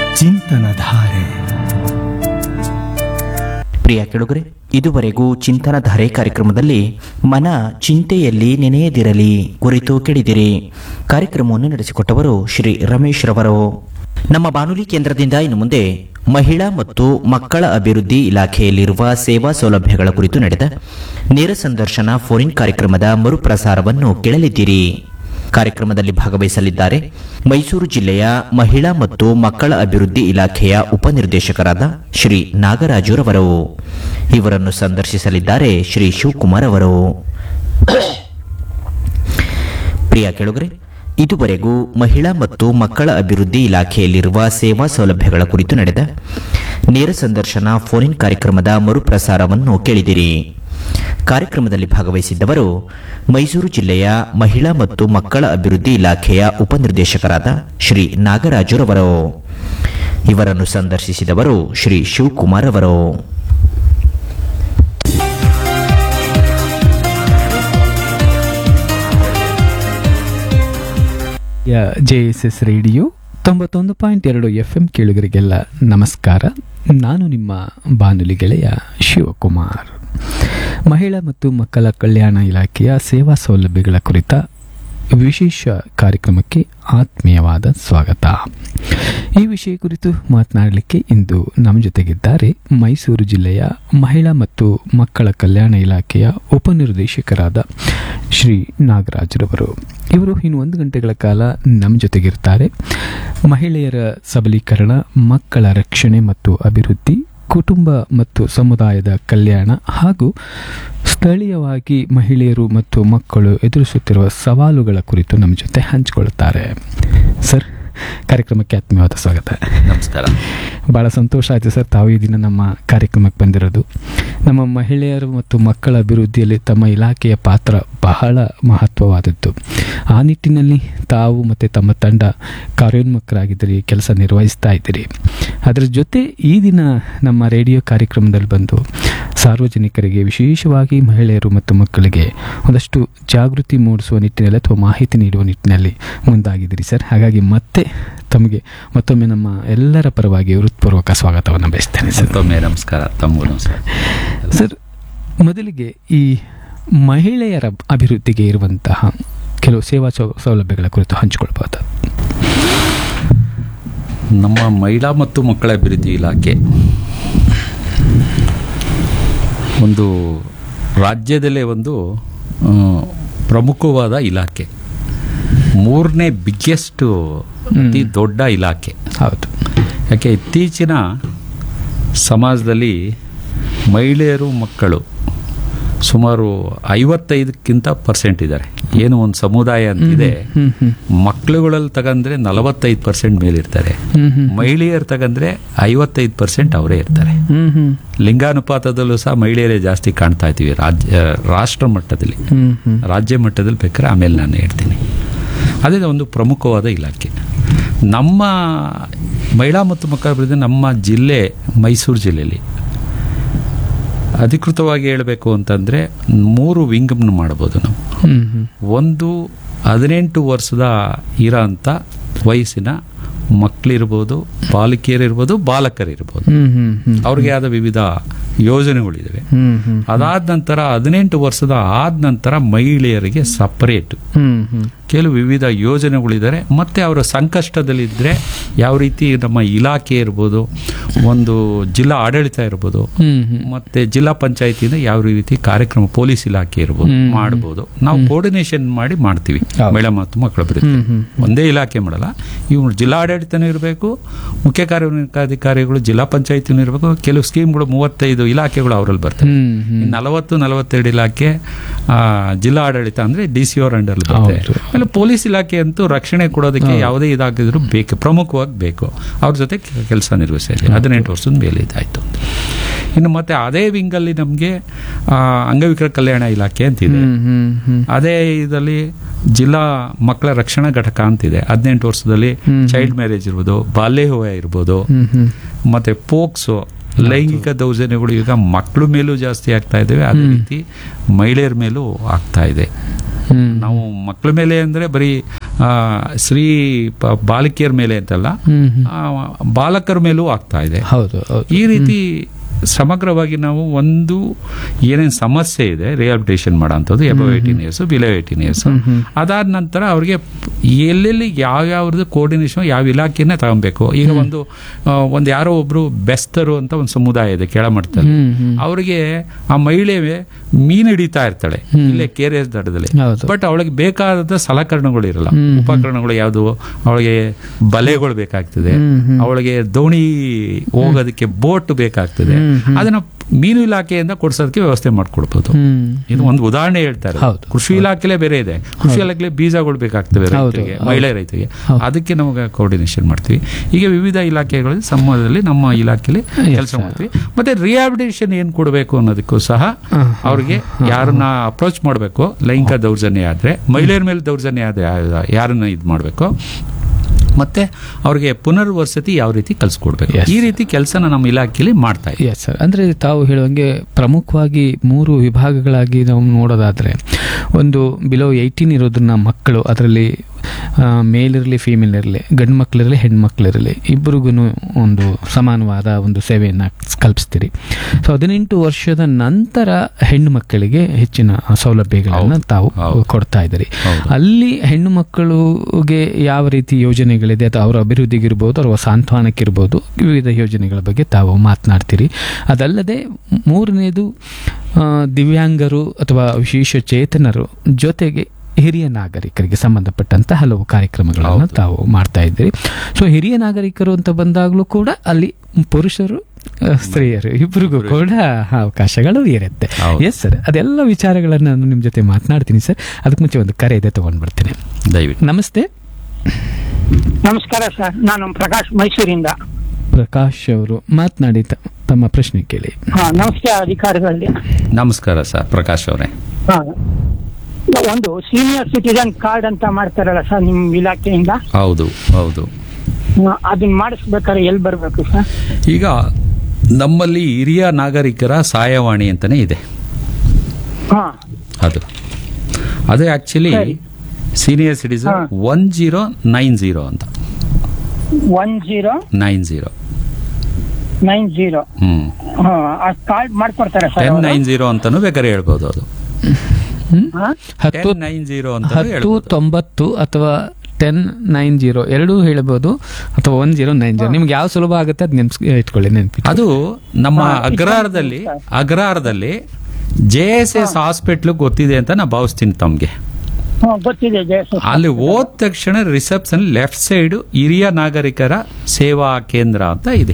ಚಿಂತನಧಾರೆ ಪ್ರಿಯ ಕೆಳುಗರೆ ಇದುವರೆಗೂ ಚಿಂತನಧಾರೆ ಕಾರ್ಯಕ್ರಮದಲ್ಲಿ ಮನ ಚಿಂತೆಯಲ್ಲಿ ನೆನೆಯದಿರಲಿ ಕುರಿತು ಕೇಳಿದಿರಿ ಕಾರ್ಯಕ್ರಮವನ್ನು ನಡೆಸಿಕೊಟ್ಟವರು ಶ್ರೀ ರಮೇಶ್ ರವರು ನಮ್ಮ ಬಾನುಲಿ ಕೇಂದ್ರದಿಂದ ಇನ್ನು ಮುಂದೆ ಮಹಿಳಾ ಮತ್ತು ಮಕ್ಕಳ ಅಭಿವೃದ್ಧಿ ಇಲಾಖೆಯಲ್ಲಿರುವ ಸೇವಾ ಸೌಲಭ್ಯಗಳ ಕುರಿತು ನಡೆದ ನೇರ ಸಂದರ್ಶನ ಫೋನ್ ಕಾರ್ಯಕ್ರಮದ ಮರುಪ್ರಸಾರವನ್ನು ಕೇಳಲಿದ್ದೀರಿ ಕಾರ್ಯಕ್ರಮದಲ್ಲಿ ಭಾಗವಹಿಸಲಿದ್ದಾರೆ ಮೈಸೂರು ಜಿಲ್ಲೆಯ ಮಹಿಳಾ ಮತ್ತು ಮಕ್ಕಳ ಅಭಿವೃದ್ಧಿ ಇಲಾಖೆಯ ಉಪನಿರ್ದೇಶಕರಾದ ಶ್ರೀ ನಾಗರಾಜುರವರು ಇವರನ್ನು ಸಂದರ್ಶಿಸಲಿದ್ದಾರೆ ಶ್ರೀ ಶಿವಕುಮಾರ್ ಅವರು ಪ್ರಿಯ ಕೆಳುಗರೆ ಇದುವರೆಗೂ ಮಹಿಳಾ ಮತ್ತು ಮಕ್ಕಳ ಅಭಿವೃದ್ಧಿ ಇಲಾಖೆಯಲ್ಲಿರುವ ಸೇವಾ ಸೌಲಭ್ಯಗಳ ಕುರಿತು ನಡೆದ ನೇರ ಸಂದರ್ಶನ ಫೋನ್ ಕಾರ್ಯಕ್ರಮದ ಮರುಪ್ರಸಾರವನ್ನು ಕೇಳಿದಿರಿ ಕಾರ್ಯಕ್ರಮದಲ್ಲಿ ಭಾಗವಹಿಸಿದ್ದವರು ಮೈಸೂರು ಜಿಲ್ಲೆಯ ಮಹಿಳಾ ಮತ್ತು ಮಕ್ಕಳ ಅಭಿವೃದ್ಧಿ ಇಲಾಖೆಯ ಉಪನಿರ್ದೇಶಕರಾದ ಶ್ರೀ ನಾಗರಾಜುರವರು ಇವರನ್ನು ಸಂದರ್ಶಿಸಿದವರು ಶ್ರೀ ಶಿವಕುಮಾರ್ ಅವರು ಜೆ ಎಸ್ ಎಸ್ ರೇಡಿಯೋ ತೊಂಬತ್ತೊಂದು ಪಾಯಿಂಟ್ ಎರಡು ಎಫ್ ಎಂ ಕೇಳುಗರಿಗೆಲ್ಲ ನಮಸ್ಕಾರ ನಾನು ನಿಮ್ಮ ಬಾನುಲಿ ಗೆಳೆಯ ಶಿವಕುಮಾರ್ ಮಹಿಳಾ ಮತ್ತು ಮಕ್ಕಳ ಕಲ್ಯಾಣ ಇಲಾಖೆಯ ಸೇವಾ ಸೌಲಭ್ಯಗಳ ಕುರಿತ ವಿಶೇಷ ಕಾರ್ಯಕ್ರಮಕ್ಕೆ ಆತ್ಮೀಯವಾದ ಸ್ವಾಗತ ಈ ವಿಷಯ ಕುರಿತು ಮಾತನಾಡಲಿಕ್ಕೆ ಇಂದು ನಮ್ಮ ಜೊತೆಗಿದ್ದಾರೆ ಮೈಸೂರು ಜಿಲ್ಲೆಯ ಮಹಿಳಾ ಮತ್ತು ಮಕ್ಕಳ ಕಲ್ಯಾಣ ಇಲಾಖೆಯ ಉಪನಿರ್ದೇಶಕರಾದ ಶ್ರೀ ನಾಗರಾಜ್ರವರು ಇವರು ಇನ್ನು ಒಂದು ಗಂಟೆಗಳ ಕಾಲ ನಮ್ಮ ಜೊತೆಗಿರ್ತಾರೆ ಮಹಿಳೆಯರ ಸಬಲೀಕರಣ ಮಕ್ಕಳ ರಕ್ಷಣೆ ಮತ್ತು ಅಭಿವೃದ್ಧಿ ಕುಟುಂಬ ಮತ್ತು ಸಮುದಾಯದ ಕಲ್ಯಾಣ ಹಾಗೂ ಸ್ಥಳೀಯವಾಗಿ ಮಹಿಳೆಯರು ಮತ್ತು ಮಕ್ಕಳು ಎದುರಿಸುತ್ತಿರುವ ಸವಾಲುಗಳ ಕುರಿತು ನಮ್ಮ ಜೊತೆ ಹಂಚಿಕೊಳ್ಳುತ್ತಾರೆ ಸರ್ ಕಾರ್ಯಕ್ರಮಕ್ಕೆ ಆತ್ಮೀಯವಾದ ಸ್ವಾಗತ ನಮಸ್ಕಾರ ಭಾಳ ಸಂತೋಷ ಆಯಿತು ಸರ್ ತಾವು ಈ ದಿನ ನಮ್ಮ ಕಾರ್ಯಕ್ರಮಕ್ಕೆ ಬಂದಿರೋದು ನಮ್ಮ ಮಹಿಳೆಯರು ಮತ್ತು ಮಕ್ಕಳ ಅಭಿವೃದ್ಧಿಯಲ್ಲಿ ತಮ್ಮ ಇಲಾಖೆಯ ಪಾತ್ರ ಬಹಳ ಮಹತ್ವವಾದದ್ದು ಆ ನಿಟ್ಟಿನಲ್ಲಿ ತಾವು ಮತ್ತು ತಮ್ಮ ತಂಡ ಕಾರ್ಯೋನ್ಮುಖರಾಗಿದ್ದೀರಿ ಕೆಲಸ ನಿರ್ವಹಿಸ್ತಾ ಇದ್ದೀರಿ ಅದರ ಜೊತೆ ಈ ದಿನ ನಮ್ಮ ರೇಡಿಯೋ ಕಾರ್ಯಕ್ರಮದಲ್ಲಿ ಬಂದು ಸಾರ್ವಜನಿಕರಿಗೆ ವಿಶೇಷವಾಗಿ ಮಹಿಳೆಯರು ಮತ್ತು ಮಕ್ಕಳಿಗೆ ಒಂದಷ್ಟು ಜಾಗೃತಿ ಮೂಡಿಸುವ ನಿಟ್ಟಿನಲ್ಲಿ ಅಥವಾ ಮಾಹಿತಿ ನೀಡುವ ನಿಟ್ಟಿನಲ್ಲಿ ಮುಂದಾಗಿದ್ದೀರಿ ಸರ್ ಹಾಗಾಗಿ ಮತ್ತೆ ತಮಗೆ ಮತ್ತೊಮ್ಮೆ ನಮ್ಮ ಎಲ್ಲರ ಪರವಾಗಿ ಹೃತ್ಪೂರ್ವಕ ಸ್ವಾಗತವನ್ನು ಬಯಸ್ತೇನೆ ಸರ್ ಮತ್ತೊಮ್ಮೆ ನಮಸ್ಕಾರ ತಮಗೂ ನಮಸ್ಕಾರ ಸರ್ ಮೊದಲಿಗೆ ಈ ಮಹಿಳೆಯರ ಅಭಿವೃದ್ಧಿಗೆ ಇರುವಂತಹ ಕೆಲವು ಸೇವಾ ಸೌ ಸೌಲಭ್ಯಗಳ ಕುರಿತು ಹಂಚಿಕೊಳ್ಬೋದು ನಮ್ಮ ಮಹಿಳಾ ಮತ್ತು ಮಕ್ಕಳ ಅಭಿವೃದ್ಧಿ ಇಲಾಖೆ ಒಂದು ರಾಜ್ಯದಲ್ಲೇ ಒಂದು ಆ, ಪ್ರಮುಖವಾದ ಇಲಾಖೆ ಮೂರನೇ ಬಿಗ್ಗೆಸ್ಟ್ ಅತಿ ದೊಡ್ಡ ಇಲಾಖೆ ಹೌದು ಯಾಕೆ ಇತ್ತೀಚಿನ ಸಮಾಜದಲ್ಲಿ ಮಹಿಳೆಯರು ಮಕ್ಕಳು ಸುಮಾರು ಐವತ್ತೈದಕ್ಕಿಂತ ಪರ್ಸೆಂಟ್ ಇದ್ದಾರೆ ಏನು ಒಂದು ಸಮುದಾಯ ಅಂತಿದೆ ಹ್ಮ್ ಹ್ಮ್ ಮಕ್ಕಳುಗಳಲ್ಲಿ ತಗಂದ್ರೆ ನಲವತ್ತೈದು ಪರ್ಸೆಂಟ್ ಮೇಲಿರ್ತಾರೆ ಹ್ಮ್ ಹ್ಮ್ ಮಹಿಳೆಯರು ತಗಂದ್ರೆ ಐವತ್ತೈದು ಪರ್ಸೆಂಟ್ ಅವರೇ ಇರ್ತಾರೆ ಹ್ಮ್ ಹ್ಮ್ ಲಿಂಗಾನುಪಾತದಲ್ಲೂ ಸಹ ಮಹಿಳೆಯರೇ ಜಾಸ್ತಿ ಕಾಣ್ತಾ ಇದ್ದೀವಿ ರಾಜ್ಯ ರಾಷ್ಟ್ರ ಮಟ್ಟದಲ್ಲಿ ಹ್ಮ್ ಹ್ಮ್ ರಾಜ್ಯ ಮಟ್ಟದಲ್ಲಿ ಬೇಕಾದ್ರೆ ಆಮೇಲೆ ನಾನು ಹೇಳ್ತೀನಿ ಅದೇ ಒಂದು ಪ್ರಮುಖವಾದ ಇಲಾಖೆ ನಮ್ಮ ಮಹಿಳಾ ಮತ್ತು ಮಕ್ಕಳ ಅಭಿವೃದ್ಧಿ ನಮ್ಮ ಜಿಲ್ಲೆ ಮೈಸೂರು ಜಿಲ್ಲೆಯಲ್ಲಿ ಅಧಿಕೃತವಾಗಿ ಹೇಳಬೇಕು ಅಂತಂದರೆ ಮೂರು ವಿಂಗಮ್ನ ಮಾಡ್ಬೋದು ನಾವು ಹ್ಮ್ ಹ್ಮ್ ಒಂದು ಹದಿನೆಂಟು ವರ್ಷದ ಇರೋ ಅಂಥ ವಯಸ್ಸಿನ ಮಕ್ಕಳಿರ್ಬೋದು ಬಾಲಕಿಯರಿರ್ಬೋದು ಬಾಲಕರಿರ್ಬೋದು ಹ್ಮ್ ಹ್ಮ್ ಹ್ಮ್ ಅವ್ರಿಗೆ ಆದ ವಿವಿಧ ಯೋಜನೆಗಳಿದ್ದಾವೆ ಹ್ಮ್ ಹ್ಮ್ ಅದಾದ ನಂತರ ಹದಿನೆಂಟು ವರ್ಷದ ಆದ ನಂತರ ಮಹಿಳೆಯರಿಗೆ ಸಪರೇಟ್ ಹ್ಮ್ ಹ್ಮ್ ಕೆಲವು ವಿವಿಧ ಯೋಜನೆಗಳಿದ್ದಾರೆ ಮತ್ತೆ ಅವರ ಸಂಕಷ್ಟದಲ್ಲಿದ್ದರೆ ಯಾವ ರೀತಿ ನಮ್ಮ ಇಲಾಖೆ ಇರ್ಬೋದು ಒಂದು ಜಿಲ್ಲಾ ಆಡಳಿತ ಇರ್ಬೋದು ಹ್ಮ್ ಹ್ಮ್ ಮತ್ತೆ ಜಿಲ್ಲಾ ಪಂಚಾಯತಿಯಿಂದ ಯಾವ ರೀತಿ ಕಾರ್ಯಕ್ರಮ ಪೊಲೀಸ್ ಇಲಾಖೆ ಇರ್ಬೋದು ಹ್ಮ್. ಮಾಡ್ಬೋದು ನಾವು ಕೋರ್ಡಿನೇಷನ್ ಮಾಡಿ ಮಾಡ್ತೀವಿ ಹೌದು. ಮಹಿಳಾ ಮತ್ತು ಮಕ್ಕಳ ಅಭಿವೃದ್ಧಿ ಹ್ಮ್ ಹ್ಮ್ ಒಂದೇ ಇಲಾಖೆ ಮಾಡಲ್ಲ ಇವ್ರು ಜಿಲ್ಲಾ ಆಡಳಿತನೂ ಇರಬೇಕು ಮುಖ್ಯ ಕಾರ್ಯನಿರ್ವಹಣಾಧಿಕಾರಿಗಳು ಜಿಲ್ಲಾ ಪಂಚಾಯತಿನೂ ಇರಬೇಕು ಕೆಲವು ಸ್ಕೀಮ್ಗಳು ಮೂವತ್ತೈದು ಇಲಾಖೆಗಳು ಅವರಲ್ಲಿ ಬರ್ತವೆ ಹ್ಮ್ ಹ್ಮ್ ಇನ್ನು ನಲವತ್ತು ನಲವತ್ತೆರಡು ಇಲಾಖೆ ಆ, ಜಿಲ್ಲಾ ಆಡಳಿತ ಅಂದ್ರೆ ಡಿ ಸಿ ಅವ್ರ ಅಂಡರ್ ಬರುತ್ತೆ ಹೌದು. ಆಮೇಲೆ ಪೊಲೀಸ್ ಇಲಾಖೆ ಅಂತೂ ರಕ್ಷಣೆ ಕೊಡೋದಕ್ಕೆ ಯಾವುದೇ ಇದಾಗಿದ್ರು ಬೇಕು ಪ್ರಮುಖವಾಗಿ ಬೇಕು ಅವ್ರ ಜೊತೆ ಕೆಲಸ ನಿರ್ವಹಿಸಿದೆ ಹದಿನೆಂಟು ವರ್ಷದ ಮೇಲೆ ಇದಾಯ್ತು ಇನ್ನು ಮತ್ತೆ ಅದೇ ವಿಂಗಲ್ಲಿ ನಮಗೆ ಅಂಗವಿಕಲ ಕಲ್ಯಾಣ ಇಲಾಖೆ ಅಂತಿದೆ ಹ್ಮ್ ಹ್ಮ್ ಹ್ಮ್ ಅದೇ ಇದರಲ್ಲಿ ಜಿಲ್ಲಾ ಮಕ್ಕಳ ರಕ್ಷಣಾ ಘಟಕ ಅಂತಿದೆ ಹದಿನೆಂಟು ವರ್ಷದಲ್ಲಿ ಹ್ಮ್. ಚೈಲ್ಡ್ ಮ್ಯಾರೇಜ್ ಇರ್ಬೋದು ಬಾಲ್ಯ ವಿವಾಹ ಇರ್ಬೋದು ಹ್ಮ್ ಹ್ಮ್ ಮತ್ತೆ ಪೋಕ್ಸೋ ಲೈಂಗಿಕ ದೌರ್ಜನ್ಯಗಳು ಈಗ ಮಕ್ಕಳ ಮೇಲೂ ಜಾಸ್ತಿ ಆಗ್ತಾ ಇದ್ದಾವೆ ಅದೇ ರೀತಿ ಮಹಿಳೆಯರ ಮೇಲೂ ಆಗ್ತಾ ಇದೆ ಹ್ಮ್ ನಾವು ಮಕ್ಕಳ ಮೇಲೆ ಅಂದರೆ ಬರೀ ಆ, ಶ್ರೀ ಪ- ಬಾಲಕಿಯರ ಮೇಲೆ ಅಂತಲ್ಲ ಹ್ಮ್ ಹ್ಮ್. ಆ, ಬಾಲಕರ ಮೇಲೂ ಆಗ್ತಾ ಇದೆ ಹೌದು ಹೌದು ಈ ರೀತಿ ಸಮಗ್ರವಾಗಿ ನಾವು ಒಂದು ಏನೇನು ಸಮಸ್ಯೆ ಇದೆ ರಿಹಾಬಿಟೇಷನ್ ಮಾಡೋಂಥದ್ದು above eighteen years below eighteen years ಅದಾದ ನಂತರ ಅವ್ರಿಗೆ ಎಲ್ಲೆಲ್ಲಿ ಯಾವ್ಯಾವ್ದು ಕೋರ್ಡಿನೇಷನ್ ಯಾವ ಇಲಾಖೆನೇ ತಗೊಬೇಕು ಈಗ ಒಂದು ಆ, ಒಂದು ಯಾರೋ ಒಬ್ರು ಬೆಸ್ತರು ಅಂತ ಒಂದು ಸಮುದಾಯ ಇದೆ ಕೆಳಮಟ್ಟದಲ್ಲಿ ಹ್ಮ್ ಹ್ಮ್ ಅವರಿಗೆ ಆ ಮಹಿಳೆ ಮೀನು ಹಿಡಿತಾ ಇರ್ತಾಳೆ ಇಲ್ಲೇ ಕೆ ಎಸ್ ದಡದಲ್ಲಿ ಹೌದು ಬಟ್ ಅವಳಿಗೆ ಬೇಕಾದ ಸಲಕರಣೆಗಳು ಇರಲ್ಲ ಹ್ಮ್, ಹ್ಮ್. ಉಪಕರಣಗಳು ಯಾವುದು ಅವಳಿಗೆ ಬಲೆಗಳು ಬೇಕಾಗ್ತದೆ ಹ್ಮ್, ಹ್ಮ್. ಅವಳಿಗೆ ದೋಣಿ ಹೋಗೋದಕ್ಕೆ ಬೋಟ್ ಬೇಕಾಗ್ತದೆ ಹ್ಮ್, ಹ್ಮ್. ಅದನ್ನ ಮೀನು ಇಲಾಖೆಯಿಂದ ಕೊಡ್ಸೋದಕ್ಕೆ ವ್ಯವಸ್ಥೆ ಮಾಡ್ಕೊಡ್ಬೋದು ಹ್ಮ್ ಇದು ಒಂದು ಉದಾಹರಣೆ ಹೇಳ್ತಾರೆ ಹೌದು. ಕೃಷಿ ಇಲಾಖೆಲೇ ಬೇರೆ ಇದೆ ಕೃಷಿ ಇಲಾಖೆಲೆ ಬೀಜಗಳು ಬೇಕಾಗ್ತವೆ ಹೌದು, ರೈತರಿಗೆ ಹೌದು. ಮಹಿಳೆ ರೈತರಿಗೆ ಹೌದು. ಅದಕ್ಕೆ ನಮಗೆ ಕೋರ್ಡಿನೇಷನ್ ಮಾಡ್ತೀವಿ ಈಗ ವಿವಿಧ ಇಲಾಖೆಗಳ ಸಂವಾದದಲ್ಲಿ ನಮ್ಮ ಇಲಾಖೆಯಲ್ಲಿ ಕೆಲಸ sir. ಮಾಡ್ತೀವಿ ಮತ್ತೆ ರಿಹಾಬಿಟೇಷನ್ ಏನ್ ಕೊಡಬೇಕು ಅನ್ನೋದಕ್ಕೂ ಸಹ ಹ, ಅವ್ರಿಗೆ ಯಾರನ್ನ ಅಪ್ರೋಚ್ ಮಾಡಬೇಕು ಲೈಂಗಿಕ ದೌರ್ಜನ್ಯ ಆದ್ರೆ ಮಹಿಳೆಯರ ಮೇಲೆ ದೌರ್ಜನ್ಯ ಆದ್ರೆ ಯಾ- ಯಾರನ್ನ ಇದು ಮಾಡಬೇಕು ಮತ್ತೆ ಅವ್ರಿಗೆ ಪುನರ್ವಸತಿ ಯಾವ ರೀತಿ ಕಲ್ಸ್ಕೊಡ್ಬೇಕು Yes. ಈ ರೀತಿ ಕೆಲಸನ ನಮ್ಮ ಇಲಾಖೆಯಲ್ಲಿ ಮಾಡ್ತಾ ಇದ್ದೀವಿ ಎಸ್ ಸರ್ ಅಂದರೆ ತಾವು ಹೇಳುವಂಗೆ ಪ್ರಮುಖವಾಗಿ ಮೂರು ವಿಭಾಗಗಳಾಗಿ ನಾವು ನೋಡೋದಾದರೆ ಒಂದು ಬಿಲೋ ಏಯ್ಟೀನ್ ಇರೋದನ್ನ ಮಕ್ಕಳು ಅದರಲ್ಲಿ ಮೇಲಿರಲಿ ಫೀಮೇಲ್ ಇರಲಿ ಗಂಡು ಮಕ್ಕಳಿರಲಿ ಹೆಣ್ಮಕ್ಳಿರಲಿ ಇಬ್ಬರಿಗೂ ಒಂದು ಸಮಾನವಾದ ಒಂದು ಸೇವೆಯನ್ನು ಕಲ್ಪಿಸ್ತೀರಿ ಸೊ ಹದಿನೆಂಟು ವರ್ಷದ ನಂತರ ಹೆಣ್ಣು ಮಕ್ಕಳಿಗೆ ಹೆಚ್ಚಿನ ಸೌಲಭ್ಯಗಳನ್ನು ಹೌದು, ತಾವು ಹೌದು. ಕೊಡ್ತಾ ಇದ್ದೀರಿ ಹೌದು. ಅಲ್ಲಿ ಹೆಣ್ಣು ಮಕ್ಕಳಿಗೆ ಯಾವ ರೀತಿ ಯೋಜನೆಗಳಿದೆ ಅಥವಾ ಅವರ ಅಭಿವೃದ್ಧಿಗಿರ್ಬೋದು ಅವರ ಸಾಂತ್ವನಕ್ಕಿರ್ಬೋದು ವಿವಿಧ ಯೋಜನೆಗಳ ಬಗ್ಗೆ ತಾವು ಮಾತನಾಡ್ತೀರಿ ಅದಲ್ಲದೆ ಮೂರನೇದು ಆ, ದಿವ್ಯಾಂಗರು ಅಥವಾ ವಿಶೇಷ ಚೇತನರು ಜೊತೆಗೆ ಹಿರಿಯ ನಾಗರಿಕರಿಗೆ ಸಂಬಂಧಪಟ್ಟಂತ ಹಲವು ಕಾರ್ಯಕ್ರಮಗಳನ್ನು ಹೌದು. ತಾವು ಮಾಡ್ತಾ ಇದ್ದೀರಿ ಸೊ ಹಿರಿಯ ನಾಗರಿಕರು ಅಂತ ಬಂದಾಗಲೂ ಕೂಡ ಅಲ್ಲಿ ಪುರುಷರು ಆ, ಸ್ತ್ರೀಯರು ಇಬ್ಬರಿಗೂ ಕೂಡ ಅವಕಾಶಗಳು ಇರುತ್ತೆ ಹೌದು. ಎಸ್ ಸರ್ ಅದೆಲ್ಲ ವಿಚಾರಗಳನ್ನು ನಾನು ನಿಮ್ಮ ಜೊತೆ ಮಾತನಾಡ್ತೀನಿ ಸರ್ ಅದಕ್ಕೆ ಮುಂಚೆ ಒಂದು ಕರೆ ಇದೆ ತಗೊಂಡು ಬರ್ತೀನಿ ದಯವಿಟ್ಟು ನಮಸ್ತೆ ನಮಸ್ಕಾರ ಸರ್ ನಾನು ಪ್ರಕಾಶ್ ಮೈಸೂರಿಂದ ಪ್ರಕಾಶ್ ಅವರು ಮಾತನಾಡಿ ತ- ತಮ್ಮ ಪ್ರಶ್ನೆ ಕೇಳಿ ಹಾ ನಮಸ್ತೆ ಅಧಿಕಾರಿಗಳಿಗೆ ನಮಸ್ಕಾರ ಸರ್ ಪ್ರಕಾಶ್ ಅವರೇ ಹಾ ಒಂದು ಸೀನಿಯರ್ ಸಿಟಿಜನ್ ಕಾರ್ಡ್ ಅಂತ ಮಾಡ್ತಾರಲ್ಲ ಸರ್ ನಿಮ್ ಇಲಾಖೆಯಿಂದ ಹೌದು ಹೌದು ಹಾ, ಅದನ್ನ ಮಾಡಿಸ್ಬೇಕಾದ್ರೆ ಎಲ್ಲಿ ಬರ್ಬೇಕು ಸರ್ ಈಗ ನಮ್ಮಲ್ಲಿ ಹಿರಿಯ ನಾಗರಿಕರ ಸಹಾಯವಾಣಿ ಅಂತಾನೆ ಇದೆ ಹಾ ಅದು ಅದು ಆಕ್ಚುಲಿ ಸರಿ. ಸೀನಿಯರ್ ಸಿಟಿಸನ್ ಹಾ. ಒನ್ ಜೀರೋ ನೈನ್ ಜೀರೋ ಅಂತ one zero nine zero nine zero hmm ಹಾ ಆ ಕಾರ್ಡ್ ಮಾಡ್ಕೊಡ್ತಾರೆ ಸರ್ ಟೆನ್ ಅವ್ರು? ನೈನ್ ಜೀರೋ ಅಂತಾನು ಬೇಕಾದ್ರೆ ಹೇಳ್ಬೋದು ಅದು ಹಾ? ಹತ್ತು ಟೆನ್ ನೈನ್ ಜೀರೋ ಅಂತ ಹತ್ತು ತೊಂಬತ್ತು ಅಥವಾ ಟೆನ್ ನೈನ್ ಜೀರೋ ಎರಡೂ ಹೇಳ್ಬೋದು ಅಥವಾ ಒನ್ ಜೀರೋ ನೈನ್ ಜೀರೋ ನಿಮ್ಗೆ ಯಾವ ಸುಲಭ ಆಗುತ್ತೆ ಅದು ನೆನ್ಸ್ ಇಟ್ಕೊಳ್ಳಿ ನೆನಪಿ ಅದು ನಮ್ಮ ಹಾ, ಅಗ್ರಹಾರದಲ್ಲಿ ಸರ್. ಅಗ್ರಹಾರದಲ್ಲಿ ಜೆ ಎಸ್ ಎಸ್ ಹಾಸ್ಪಿಟ್ಲ್ ಗೊತ್ತಿದೆ ಅಂತ ನಾ ಭಾವಿಸ್ತೀನಿ ತಮ್ಗೆ ಹಾ, ಗೊತ್ತಿದೆ ಜಯಸೂರ್ ಅಲ್ಲಿ ಹೋದ ತಕ್ಷಣ ರಿಸೆಪ್ಷನ್ ಲೆಫ್ಟ್ ಸೈಡ್ ಹಿರಿಯ ನಾಗರಿಕರ ಸೇವಾ ಕೇಂದ್ರ ಅಂತ ಇದೆ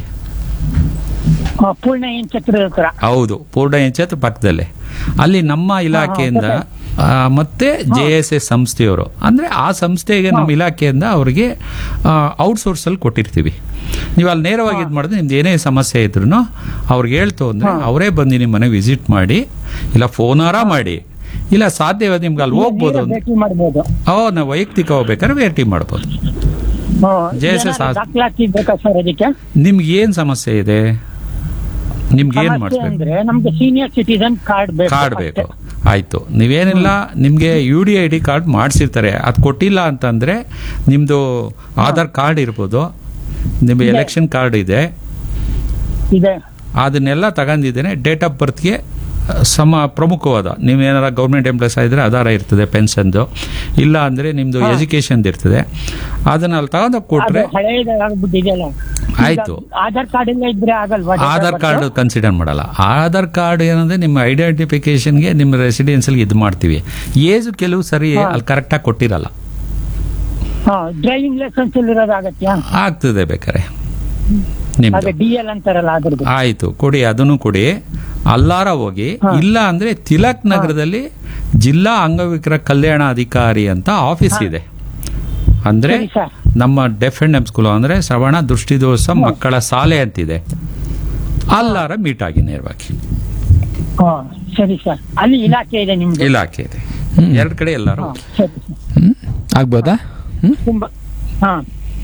ಹಾ, ಪೂರ್ಣ ಏನ್ ಚಕ್ರದ ಹತ್ರ ಹೌದು ಪೂರ್ಣ ಎಂಚತ್ ಪಕ್ಕದಲ್ಲೇ ಅಲ್ಲಿ ನಮ್ಮ ಇಲಾಖೆಯಿಂದ ಆ, ಮತ್ತೆ ಜೆ ಎಸ್ ಎಸ್ ಸಂಸ್ಥೆಯವರು ಅಂದ್ರೆ ಆ ಸಂಸ್ಥೆಗೆ ನಮ್ಮ ಇಲಾಖೆಯಿಂದ ಅವರಿಗೆ ಔಟ್ಸೋರ್ಸ್ ಅಲ್ಲಿ ಕೊಟ್ಟಿರ್ತೀವಿ ನೀವು ಅಲ್ಲಿ ನೇರವಾಗಿ ಇದು ಮಾಡಿದ್ರೆ ನಿಮ್ದು ಏನೇ ಸಮಸ್ಯೆ ಇದ್ರು ಅವ್ರಿಗೆ ಹೇಳ್ತು ಅಂದ್ರೆ ಅವರೇ ಬಂದು ನಿಮ್ಮ ಮನೆ ವಿಸಿಟ್ ಮಾಡಿ ಇಲ್ಲ ಫೋನಾರ ಮಾಡಿ ಇಲ್ಲ ಸಾಧ್ಯವಾದ ನಿಮ್ಗೆ ಅಲ್ಲಿ ಹೋಗ್ಬೋದು ನೇರ ಭೇಟಿ ಮಾಡ್ಬೋದು ಓ ನಾವು ವೈಯಕ್ತಿಕ ಹೋಗ್ಬೇಕಾದ್ರೆ ಭೇಟಿ ಮಾಡ್ಬೋದು ಹಾ, JSS ಏನಾದ್ರು ಹಾಸ್- ದಾಖಲಾತಿ ಬೇಕಾ ಸರ್ ಅದಕ್ಕೆ ನಿಮ್ಗೆ ಏನ್ ಸಮಸ್ಯೆ ಇದೆ ನಿಮ್ಗೆ ಏನ್ ಸಮಸ್ಯೆ ಮಾಡಿಸ್ಬೇಕು ಅಂದ್ರೆ ನಮ್ಗೆ ಸೀನಿಯರ್ ಸಿಟಿಜನ್ ಕಾರ್ಡ್ ಬೇಕು ಕಾರ್ಡ್ ಅಷ್ಟೇ. ಬೇಕು ಆಯ್ತು ನೀವೇನಿಲ್ಲ ನಿಮ್ಗೆ U D I D card ಮಾಡಿಸಿರ್ತಾರೆ ಅದು ಕೊಟ್ಟಿಲ್ಲ ಅಂತಂದ್ರೆ ನಿಮ್ದು ಆಧಾರ್ ಕಾರ್ಡ್ ಇರ್ಬೋದು ನಿಮ್ಮ ಇದೆ. ಎಲೆಕ್ಷನ್ ಕಾರ್ಡ್ ಇದೆ ಇದೆ ಅದನ್ನೆಲ್ಲ ತಗೊಂಡಿದ್ದೇನೆ ಡೇಟ್ ಆಫ್ ಬರ್ತ್ಗೆ ಸಮ ಪ್ರಮುಖವಾದ ನೀವೇನಾರ ಗೌರ್ಮೆಂಟ್ ಎಂಪ್ಲಾಯ್ಸ್ ಆಗಿದ್ರೆ ಆಧಾರ ಇರ್ತದೆ ಪೆನ್ಷನ್ದು ಇಲ್ಲ ಅಂದ್ರೆ ನಿಮ್ದು ಹಾ. ಎಜುಕೇಶನ್ ಇರ್ತದೆ ಅದನ್ನ ಅಲ್ಲಿ ತಗೊಂಡೋಗಿ ಅದು ಕೊಟ್ರೆ ಹಳೆಯದಾಗ್ಬಿಟ್ಟಿದೆಯಲ್ಲ ಆಯ್ತು. ಈಗ ಆಧಾರ್ ಕಾರ್ಡ್ ಎಲ್ಲ ಇದ್ರೆ ಆಗಲ್ವಾ ಆಧಾರ್ ಕಾರ್ಡ್ ಕನ್ಸಿಡರ್ ಮಾಡಲ್ಲ ಆಧಾರ್ ಕಾರ್ಡ್ ಏನಂದ್ರೆ ನಿಮ್ಮ ಐಡೆಂಟಿಫಿಕೇಶನ್ಗೆ ನಿಮ್ಮ ರೆಸಿಡೆನ್ಸಿಗೆ ಇದು ಮಾಡ್ತೀವಿ ಏಜ್ ಕೆಲವು ಸರಿ ಹಾ. ಅಲ್ಲಿ ಕರೆಕ್ಟಾಗಿ ಕೊಟ್ಟಿರಲ್ಲ ಡ್ರೈವಿಂಗ್ ಲೈಸೆನ್ಸ್ ಇರೋದಾಗತ್ಯಾ ಆಗ್ತದೆ ಬೇಕಾರೆ ಅದೇ ನಿಮ್ದು ಡಿ ಎಲ್ ಅಂತಾರಲ್ಲ ಅದ್ರದ್ದು ಆಯ್ತು ಕೊಡಿ ಅದನ್ನು ಕೊಡಿ ಅಲ್ಲಾರ ಹೋಗಿ ಹಾ. ಇಲ್ಲ ಅಂದ್ರೆ ತಿಲಕ್ ನಗರದಲ್ಲಿ ಜಿಲ್ಲಾ ಅಂಗವಿಕಲ ಕಲ್ಯಾಣ ಅಧಿಕಾರಿ ಅಂತ ಆಫೀಸ್ ಇದೆ ಅಂದ್ರೆ ಸರಿ ಸರ್. ನಮ್ಮ ಡೆಫ್ ಅಂಡ್ ಎಮ್ ಸ್ಕೂಲ್ ಅಂದ್ರೆ ಶ್ರವಣ ದೃಷ್ಟಿದೋಷ ಮಕ್ಕಳ ಶಾಲೆ ಅಂತಿದೆ ಅಲ್ಲಾರ ಮೀಟ್ ಆಗಿ ನೇರವಾಗಿ ಹಾ ಸರಿ ಸರ್ ಅಲ್ಲಿ ಇಲಾಖೆ ಇದೆ ನಿಮ್ಗೆ ಇಲಾಖೆ ಇದೆ ಹ್ಮ್. ಎರಡ್ ಕಡೆ ಎಲ್ಲಾರು ಹಾ, ಸರಿ ಸರ್ ಹ್ಮ್ ಆಗ್ಬೋದಾ ಹ್ಮ್ ತುಂಬಾ ಹಾ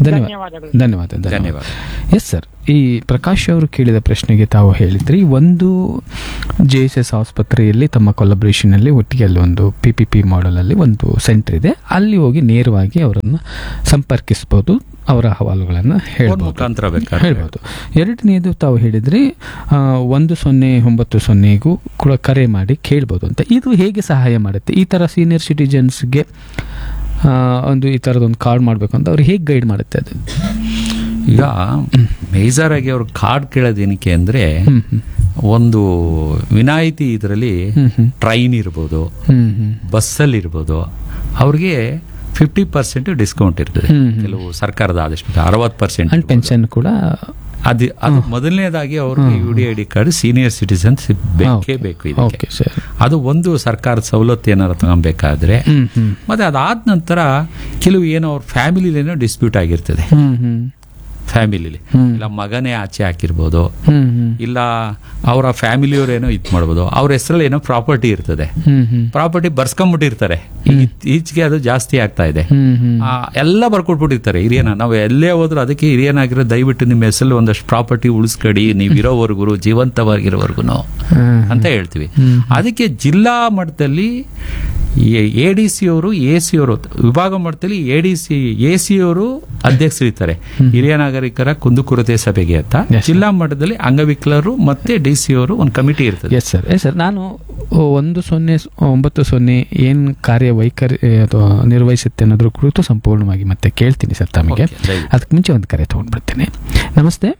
ಧನ್ಯವಾದ ಧನ್ಯವಾದಗಳು ಧನ್ಯವಾದ ಧನ್ಯವಾದ. ಎಸ್ ಸರ್ ಈ ಪ್ರಕಾಶ್ ಅವರು ಕೇಳಿದ ಪ್ರಶ್ನೆಗೆ ತಾವು ಹೇಳಿದ್ರಿ ಒಂದು ಜೆ ಎಸ್ ಎಸ್ ಆಸ್ಪತ್ರೆಯಲ್ಲಿ ತಮ್ಮ ಕೊಲಬ್ರೇಷನಲ್ಲಿ ಒಟ್ಟಿಗೆ ಅಲ್ಲಿ ಒಂದು ಪಿ ಪಿ ಪಿ ಮಾಡಲಲ್ಲಿ ಒಂದು ಸೆಂಟರ್ ಇದೆ ಅಲ್ಲಿ ಹೋಗಿ ನೇರವಾಗಿ ಅವರನ್ನು ಸಂಪರ್ಕಿಸ್ಬೋದು ಅವರ ಹವಾಲುಗಳನ್ನು ಫೋನ್ ಹೇಳ್ಬೋದು ಮುಖಾಂತರ ಬೇಕಾದ್ರೆ ಹೇಳ್ಬೋದು ಎರಡನೇದು ತಾವು ಹೇಳಿದ್ರಿ ಆ, ಒಂದು ಸೊನ್ನೆ ಒಂಬತ್ತು ಸೊನ್ನೆಗೂ ಕೂಡ ಕರೆ ಮಾಡಿ ಕೇಳ್ಬೋದು ಅಂತ ಇದು ಹೇಗೆ ಸಹಾಯ ಮಾಡುತ್ತೆ ಈ ಥರ ಸೀನಿಯರ್ ಸಿಟಿಜನ್ಸ್ಗೆ ಒಂದು ಈ ಥರದೊಂದು ಕಾರ್ಡ್ ಮಾಡಬೇಕು ಅಂತ ಅವ್ರು ಹೇಗೆ ಗೈಡ್ ಮಾಡುತ್ತೆ ಅದು ಈಗ ಮೇಜರ್ ಆಗಿ ಅವ್ರು ಕಾರ್ಡ್ ಕೇಳೋದೇನಕ್ಕೆ ಅಂದ್ರೆ ಹ್ಮ್ ಹ್ಮ್ ಒಂದು ವಿನಾಯಿತಿ ಇದರಲ್ಲಿ ಹ್ಮ್ ಹ್ಮ್ ಟ್ರೈನ್ ಇರ್ಬೋದು ಹ್ಮ್ ಹ್ಮ್ ಬಸ್ಸಲ್ಲಿ ಇರ್ಬೋದು ಅವ್ರಿಗೆ ಫಿಫ್ಟಿ ಪರ್ಸೆಂಟ್ ಡಿಸ್ಕೌಂಟ್ ಇರ್ತದೆ ಹ್ಮ್, ಹ್ಮ್. ಕೆಲವು ಸರ್ಕಾರದ ಆದೇಶ ಅರವತ್ತು ಪರ್ಸೆಂಟ್ ಅಂಡ್ ಪೆನ್ಷನ್ ಕೂಡ ಅದು ಅದು ಮೊದಲನೇದಾಗಿ ಅವ್ರಿಗೆ U D I D card senior citizens ಬೇಕೇ ಬೇಕು ಇದಕ್ಕೆ ಓಕೆ ಸರ್ ಅದು ಒಂದು ಸರ್ಕಾರದ ಸವಲತ್ತು ಏನಾರು ತಗೊಬೇಕಾದ್ರೆ ಹ್ಮ್ ಹ್ಮ್ ಮತ್ತೆ ಅದಾದ ನಂತರ ಕೆಲವು ಏನೋ ಅವ್ರ ಫ್ಯಾಮಿಲಿಲೇನೋ ಡಿಸ್ಪ್ಯೂಟ್ ಆಗಿರ್ತದೆ ಹ್ಮ್ ಹ್ಮ್ ಫ್ಯಾಮಿಲಿಲಿ ಹ್ಮ್. ಇಲ್ಲ ಮಗನೇ ಆಚೆ ಹಾಕಿರ್ಬೋದು ಹ್ಮ್ ಹ್ಮ್ ಇಲ್ಲ ಅವರ ಫ್ಯಾಮಿಲಿಯವರೇನೋ ಇದು ಮಾಡ್ಬೋದು ಅವ್ರ ಹೆಸರಲ್ಲಿ ಏನೋ ಪ್ರಾಪರ್ಟಿ ಇರ್ತದೆ ಹ್ಮ್ ಹ್ಮ್ ಪ್ರಾಪರ್ಟಿ ಬರ್ಸ್ಕೊಂಡ್ಬಿಟ್ಟಿರ್ತಾರೆ ಈಗ ಈಚೆಗೆ ಅದು ಜಾಸ್ತಿ ಆಗ್ತಾ ಇದೆ ಹ್ಮ್ ಹ್ಮ್ ಆ, ಎಲ್ಲ ಬರ್ಕೊಟ್ಬಿಟ್ಟಿರ್ತಾರೆ ಹಿರಿಯನ ನಾವು ಎಲ್ಲೇ ಹೋದ್ರು ಅದಕ್ಕೆ ಹಿರಿಯನಾಗಿರೋ ದಯವಿಟ್ಟು ನಿಮ್ಮ ಹೆಸರಲ್ಲಿ ಒಂದಷ್ಟು ಪ್ರಾಪರ್ಟಿ ಉಳಿಸ್ಕಡಿ ನೀವು ಇರೋವರೆಗೂ ಜೀವಂತವಾಗಿರೋವರೆಗೂ ಹ್ಮ್. ಅಂತ ಹೇಳ್ತೀವಿ ಅದಕ್ಕೆ ಜಿಲ್ಲಾ ಮಟ್ಟದಲ್ಲಿ ಎ ಡಿ ಸಿ ಅವರು ಎ ಸಿ ಅವರು ವಿಭಾಗ ಮಟ್ಟದಲ್ಲಿ A D C A C ಅವರು ಅಧ್ಯಕ್ಷರಿರ್ತಾರೆ ಹಿರಿಯ ನಾಗರಿಕರ ಕುಂದುಕೊರತೆ ಸಭೆಗೆ ಅಂತ Yes. ಜಿಲ್ಲಾ ಮಟ್ಟದಲ್ಲಿ ಅಂಗವಿಕಲರು ಮತ್ತೆ ಡಿ ಸಿ ಅವರು ಒಂದು ಕಮಿಟಿ ಇರ್ತದೆ ಎಸ್ ಸರ್ ಎಸ್ ಸರ್ ನಾನು ಒಂದು ಸೊನ್ನೆ ಸ್- ಒಂಬತ್ತು ಸೊನ್ನೆ ಏನು ಕಾರ್ಯವೈಖರಿ ಅಥವಾ ನಿರ್ವಹಿಸುತ್ತೆ ಅನ್ನೋದ್ರ ಕುರಿತು ಸಂಪೂರ್ಣವಾಗಿ ಮತ್ತೆ ಕೇಳ್ತೀನಿ ಸರ್ ತಮಗೆ Okay, ದಯವಿಟ್ಟು. ಅದಕ್ಕೆ ಮುಂಚೆ ಒಂದು ಕರೆ ತೊಗೊಂಡ್ಬಿಡ್ತೀನಿ ನಮಸ್ತೆ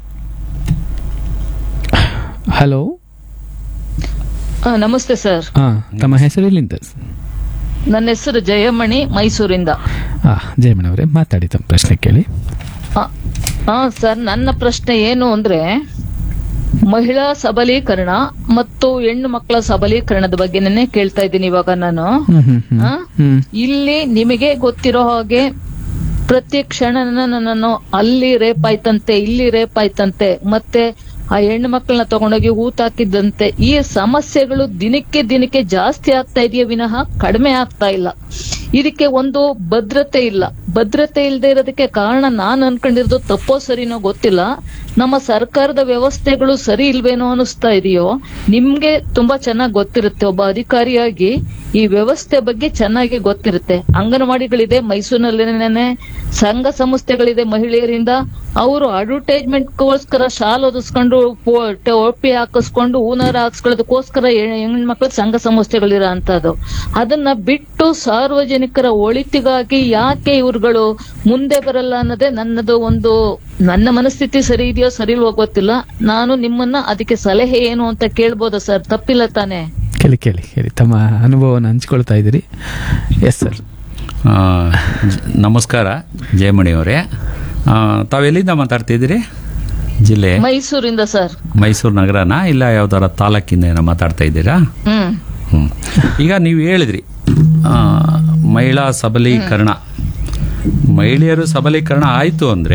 ಹಲೋ ಆ, ನಮಸ್ತೆ ಸರ್ ಹಾಂ ತಮ್ಮ ಹೆಸರು ಎಲ್ಲಿಂದ ನನ್ನ ಹೆಸರು ಜಯಮಣಿ ಮೈಸೂರಿಂದ ಹಾಂ ಜಯಮಣ ಅವರೇ ಮಾತಾಡಿ ತಮ್ಮ ಪ್ರಶ್ನೆ ಕೇಳಿ ಆ, ಆ, ಸರ್ ನನ್ನ ಪ್ರಶ್ನೆ ಏನು ಅಂದ್ರೆ ಮಹಿಳಾ ಸಬಲೀಕರಣ ಮತ್ತು ಹೆಣ್ಣು ಮಕ್ಕಳ ಸಬಲೀಕರಣದ ಬಗ್ಗೆನೇ ಕೇಳ್ತಾ ಇದ್ದೀನಿ ಇವಾಗ ನಾನು ಹ್ಮ್ ಹ್ಮ್ ಹ್ಮ್ ಆ? ಹ್ಮ್ ಇಲ್ಲಿ ನಿಮಗೆ ಗೊತ್ತಿರೋ ಹಾಗೆ ಪ್ರತಿ ಕ್ಷಣ ನಾನು ಅಲ್ಲಿ ರೇಪ್ ಆಯ್ತಂತೆ ಇಲ್ಲಿ ರೇಪ್ ಆಯ್ತಂತೆ ಮತ್ತೆ ಆ ಹೆಣ್ಣು ಮಕ್ಕಳನ್ನ ತಗೊಂಡೋಗಿ ಊತಾಕಿದ್ದಂತೆ ಈ ಸಮಸ್ಯೆಗಳು ದಿನಕ್ಕೆ ದಿನಕ್ಕೆ ಜಾಸ್ತಿ ಆಗ್ತಾ ಇದೆಯೇ ವಿನಃ ಕಡಿಮೆ ಆಗ್ತಾ ಇಲ್ಲ ಇದಕ್ಕೆ ಒಂದು ಭದ್ರತೆ ಇಲ್ಲ ಭದ್ರತೆ ಇಲ್ಲದೆ ಇರೋದಕ್ಕೆ ಕಾರಣ ನಾನು ಅನ್ಕೊಂಡಿರೋದು ತಪ್ಪೋ ಸರಿನೋ ಗೊತ್ತಿಲ್ಲ ನಮ್ಮ ಸರ್ಕಾರದ ವ್ಯವಸ್ಥೆಗಳು ಸರಿ ಇಲ್ವೇನೋ ಅನಿಸ್ತಾ ಇದೆಯೋ ನಿಮ್ಗೆ ತುಂಬಾ ಚೆನ್ನಾಗಿ ಗೊತ್ತಿರುತ್ತೆ ಒಬ್ಬ ಅಧಿಕಾರಿಯಾಗಿ ಈ ವ್ಯವಸ್ಥೆ ಬಗ್ಗೆ ಚೆನ್ನಾಗಿ ಗೊತ್ತಿರುತ್ತೆ ಅಂಗನವಾಡಿಗಳಿದೆ ಮೈಸೂರಿನಲ್ಲೇನೆ ಸಂಘ ಸಂಸ್ಥೆಗಳಿದೆ ಮಹಿಳೆಯರಿಂದ ಅವರು ಅಡ್ವರ್ಟೈಸ್ಮೆಂಟ್ಗೋಸ್ಕರ ಶಾಲ್ ಓದಿಸ್ಕೊಂಡು ಟೋಪಿ ಹಾಕಿಸ್ಕೊಂಡು ಹೂನಾರ ಹಾಕ್ಸ್ಕೊಳ್ಳೋದಕ್ಕೋಸ್ಕರ ಹೆಣ್ಮಕ್ಳು ಸಂಘ ಸಂಸ್ಥೆಗಳಿರೋ ಅಂತದ್ದು ಅದನ್ನ ಬಿಟ್ಟು ಸಾರ್ವಜನಿಕರ ಒಳಿತಿಗಾಗಿ ಯಾಕೆ ಇವ್ರುಗಳು ಮುಂದೆ ಬರಲ್ಲ ಅನ್ನೋದೇ ನನ್ನದು ಒಂದು ನನ್ನ ಮನಸ್ಥಿತಿ ಸರಿ ಇದೆಯೋ ಸರಿ ಇಲ್ವೋ ಗೊತ್ತಿಲ್ಲ ನಾನು ನಿಮ್ಮನ್ನ ಅದಕ್ಕೆ ಸಲಹೆ ಏನು ಅಂತ ಕೇಳ್ಬೋದಾ ಸರ್ ತಪ್ಪಿಲ್ಲ ತಾನೇ ಕೇಳಿ ಕೇಳಿ ಕೇಳಿ ತಮ್ಮ ಅನುಭವವನ್ನು ಹಂಚ್ಕೊಳ್ತಾ ಇದ್ದೀರಿ ಎಸ್ ಸರ್ ಆ, ಜ- ನಮಸ್ಕಾರ ಜಯಮಣಿ ಅವರೇ ಆ, ತಾವೆಲ್ಲಿಂದ ಮಾತಾಡ್ತಿದ್ದೀರಿ ಜಿಲ್ಲೆ ಮೈಸೂರಿಂದ ಸರ್ ಮೈಸೂರು ನಗರನಾ ಇಲ್ಲ ಯಾವ್ದಾರ ತಾಲೂಕಿಂದ ಏನೋ ಮಾತಾಡ್ತಾ ಇದ್ದೀರಾ ಹ್ಮ್ ಹ್ಮ್. ಈಗ ನೀವು ಹೇಳಿದ್ರಿ ಆ, ಮಹಿಳಾ ಸಬಲೀಕರಣ ಮಹಿಳೆಯರು ಸಬಲೀಕರಣ ಆಯಿತು ಅಂದರೆ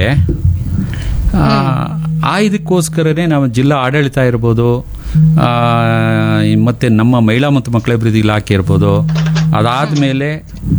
ಆ ಇದಕ್ಕೋಸ್ಕರನೇ ನಾವು ಜಿಲ್ಲಾ ಆಡಳಿತ ಇರ್ಬೋದು ಆ, ಮತ್ತೆ ನಮ್ಮ ಮಹಿಳಾ ಮತ್ತು ಮಕ್ಕಳ ಅಭಿವೃದ್ಧಿ ಇಲಾಖೆ ಇರ್ಬೋದು ಅದಾದಮೇಲೆ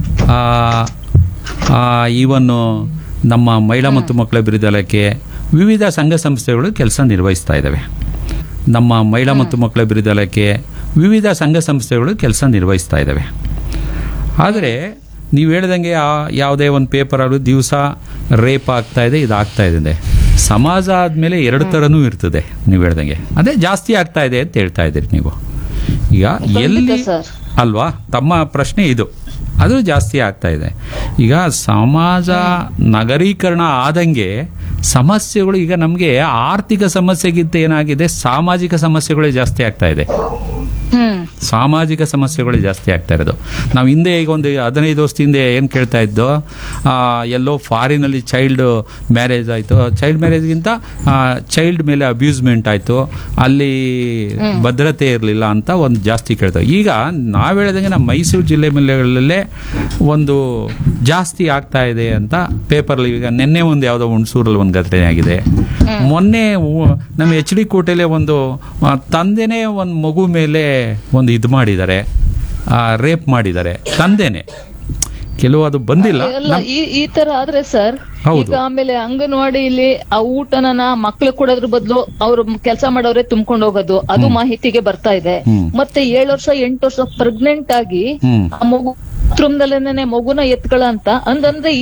ಈವನ್ನು ನಮ್ಮ ಮಹಿಳಾ ಮತ್ತು ಮಕ್ಕಳ ಅಭಿವೃದ್ಧಿ ಇಲಾಖೆ ವಿವಿಧ ಸಂಘ ಸಂಸ್ಥೆಗಳು ಕೆಲಸ ನಿರ್ವಹಿಸ್ತಾ ಇದ್ದಾವೆ ನಮ್ಮ ಮಹಿಳಾ ಮತ್ತು ಮಕ್ಕಳ ಅಭಿವೃದ್ಧಿ ಇಲಾಖೆ ವಿವಿಧ ಸಂಘ ಸಂಸ್ಥೆಗಳು ಕೆಲಸ ನಿರ್ವಹಿಸ್ತಾ ಇದ್ದಾವೆ ಆದರೆ ನೀವು ಹೇಳ್ದಂಗೆ ಆ- ಯಾವುದೇ ಒಂದು ಪೇಪರಲ್ಲಿ ದಿವಸ ರೇಪ್ ಆಗ್ತಾ ಇದೆ ಇದು ಆಗ್ತಾ ಇದೆ ಸಮಾಜ ಆದಮೇಲೆ ಎರಡು ಥರನೂ ಇರ್ತದೆ ನೀವು ಹೇಳ್ದಂಗೆ ಅದೇ ಜಾಸ್ತಿ ಆಗ್ತಾ ಇದೆ ಅಂತ ಹೇಳ್ತಾ ಇದ್ದೀರಿ ನೀವು ಈಗ ಎಲ್ಲಿ ಸರ್. ಅಲ್ವಾ ತಮ್ಮ ಪ್ರಶ್ನೆ ಇದು ಅದು ಜಾಸ್ತಿ ಆಗ್ತಾ ಇದೆ ಈಗ ಸಮಾಜ ನಗರೀಕರಣ ಆದಂಗೆ ಸಮಸ್ಯೆಗಳು ಈಗ ನಮಗೆ ಆರ್ಥಿಕ ಸಮಸ್ಯೆಗಿಂತ ಏನಾಗಿದೆ ಸಾಮಾಜಿಕ ಸಮಸ್ಯೆಗಳೇ ಜಾಸ್ತಿ ಆಗ್ತಾ ಇದೆ ಹ್ಮ್ ಸಾಮಾಜಿಕ ಸಮಸ್ಯೆಗಳು ಜಾಸ್ತಿ ಆಗ್ತಾ ಇರೋದು ನಾವು ಹಿಂದೆ ಈಗ ಒಂದು ಹದಿನೈದು ವರ್ಷದ ಹಿಂದೆ ಏನು ಕೇಳ್ತಾ ಇದ್ದೋ ಆ, ಎಲ್ಲೋ ಫಾರಿನಲ್ಲಿ ಚೈಲ್ಡ್ ಮ್ಯಾರೇಜ್ ಆಯಿತು ಚೈಲ್ಡ್ ಮ್ಯಾರೇಜ್ಗಿಂತ ಚೈಲ್ಡ್ ಮೇಲೆ ಅಬ್ಯೂಸ್ಮೆಂಟ್ ಆಯಿತು ಅಲ್ಲಿ ಭದ್ರತೆ ಇರಲಿಲ್ಲ ಅಂತ ಒಂದು ಜಾಸ್ತಿ ಕೇಳ್ತಾ ಈಗ ನಾವು ಹೇಳ್ದಂಗೆ ನಮ್ಮ ಮೈಸೂರು ಜಿಲ್ಲೆ ಮೇಲೆಗಳಲ್ಲೇ ಒಂದು ಜಾಸ್ತಿ ಆಗ್ತಾ ಇದೆ ಅಂತ ಪೇಪರ್ಲಿ ಈಗ ನಿನ್ನೆ ಒಂದು ಯಾವುದೋ ಹುಣಸೂರಲ್ಲಿ ಒಂದು ಘಟನೆ ಆಗಿದೆ ಮೊನ್ನೆ ಉ- ನಮ್ಮ ಎಚ್ ಡಿ ಕೋಟೆಲೆ ಒಂದು ಆ, ತಂದೆನೇ ಒಂದು ಮಗು ಮೇಲೆ ಒಂದು ಇದು ಮಾಡಿದ್ದಾರೆ ರೇಪ್ ಮಾಡಿದ್ದಾರೆ ತಂದೆನೆ ಕೆಲವು ಅದು ಬಂದಿಲ್ಲ ಎಲ್ಲ ಈ ಈ ತರ ಆದ್ರೆ ಸರ್ ಹೌದು. ಈಗ ಆಮೇಲೆ ಅಂಗನವಾಡಿಲಿ ಆ ಊಟನ ಮಕ್ಳು ಕೊಡೋದ್ರ ಬದಲು ಅವ್ರು ಕೆಲಸ ಮಾಡೋರೆ ತುಂಬ್ಕೊಂಡು ಹೋಗೋದು ಅದು ಮಾಹಿತಿಗೆ ಬರ್ತಾ ಇದೆ ಹ್ಮ್. ಮತ್ತೆ ಏಳು ವರ್ಷ ಎಂಟು ವರ್ಷ ಪ್ರೆಗ್ನೆಂಟ್ ಆಗಿ ಹ್ಮ್ ಆ ಮಗು ಬಾತ್ರೂಮ್ದಲ್ಲೇನೆ ಮಗುನ ಎತ್ಕೊಳ್ಳೋ ಅಂತ ಅಂದಂದ್ರೆ